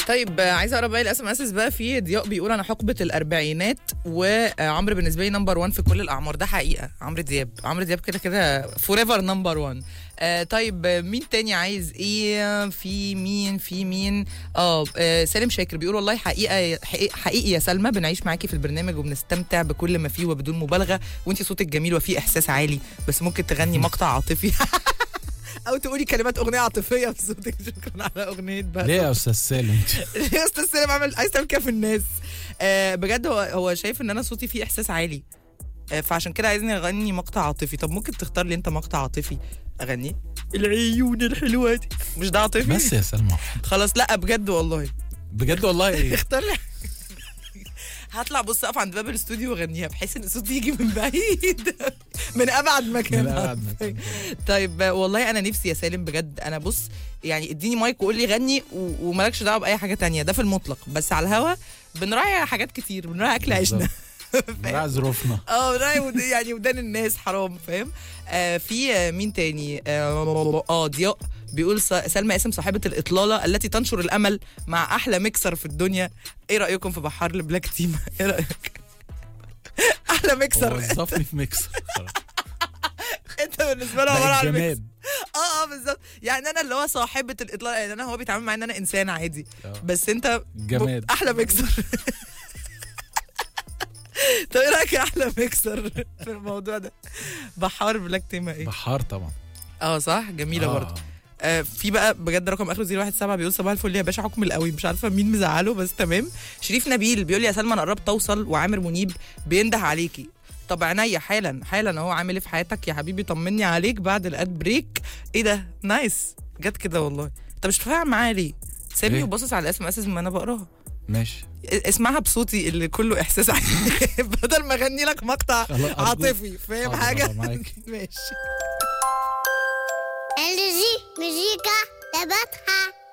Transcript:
طيب آه، عايزه اقرا باقي الاس ام اس بقى في ضياء بيقول انا حقبه الاربعينات وعمرو بالنسبه لي نمبر 1 في كل الاعمار ده حقيقه عمرو دياب عمرو دياب كده كده فور ايفر نمبر 1 آه طيب آه، مين تاني عايز ايه في مين في مين اه آه، سالم شاكر بيقول والله حقيقه حقيقي, حقيقي يا سلمى بنعيش معاكي في البرنامج وبنستمتع بكل ما فيه وبدون مبالغه وانت صوتك جميل وفيه احساس عالي بس ممكن تغني مقطع عاطفي او تقولي كلمات اغنيه عاطفيه بصوتك شكرا على اغنيه بقى ليه يا استاذ سالم يا استاذ سالم عامل عايز تعمل كده في الناس آه بجد هو هو شايف ان انا صوتي فيه احساس عالي آه فعشان كده عايزني اغني مقطع عاطفي طب ممكن تختار لي انت مقطع عاطفي اغنيه العيون الحلوه دي مش ده عاطفي بس يا سلمى خلاص لا بجد والله بجد والله ايه اختار لي هطلع بص اقف عند باب الاستوديو واغنيها بحيث ان صوتي يجي من بعيد من ابعد مكان من أبعد مكان. طيب آه، والله انا نفسي يا سالم بجد انا بص يعني اديني مايك وقول لي غني و- ومالكش دعوه باي حاجه تانية ده في المطلق بس على الهوا بنراعي حاجات كتير بنراعي اكل عيشنا بقى ظروفنا اه بنراعي ود- يعني ودان الناس حرام فاهم آه في آه، مين تاني اه آه، ضياء بيقول س- سلمى اسم صاحبة الإطلالة التي تنشر الأمل مع أحلى ميكسر في الدنيا إيه رأيكم في بحار البلاك تيم إيه رأيك أحلى ميكسر وظفني في ميكس خلاص. أنت بالنسبة له عبارة بقت عن ميكسر جماد اه اه بالظبط يعني انا اللي هو صاحبه الاطلاق يعني انا هو بيتعامل معايا ان انا انسان عادي آه. بس انت جماد. احلى ميكسر طب ايه رايك يا احلى ميكسر في الموضوع ده بحار بلاك تيما ايه بحار طبعا اه صح جميله آه. برضه آه في بقى بجد رقم اخره 017 بيقول صباح الفل يا باشا حكم القوي مش عارفه مين مزعله بس تمام شريف نبيل بيقول لي يا سلمى انا قربت اوصل وعامر منيب بينده عليكي طب عينيا حالا حالا اهو عامل ايه في حياتك يا حبيبي طمني عليك بعد الاد بريك ايه ده نايس جت كده والله انت مش فاهم معايا ليه سيبني ليه؟ وباصص على الاسم اساس ما انا بقراها ماشي اسمعها بصوتي اللي كله احساس عالي بدل ما اغني لك مقطع خلاص، أرجوك. عاطفي فاهم حاضر، حاجه أنا معاك. ماشي LG مزيكا تبات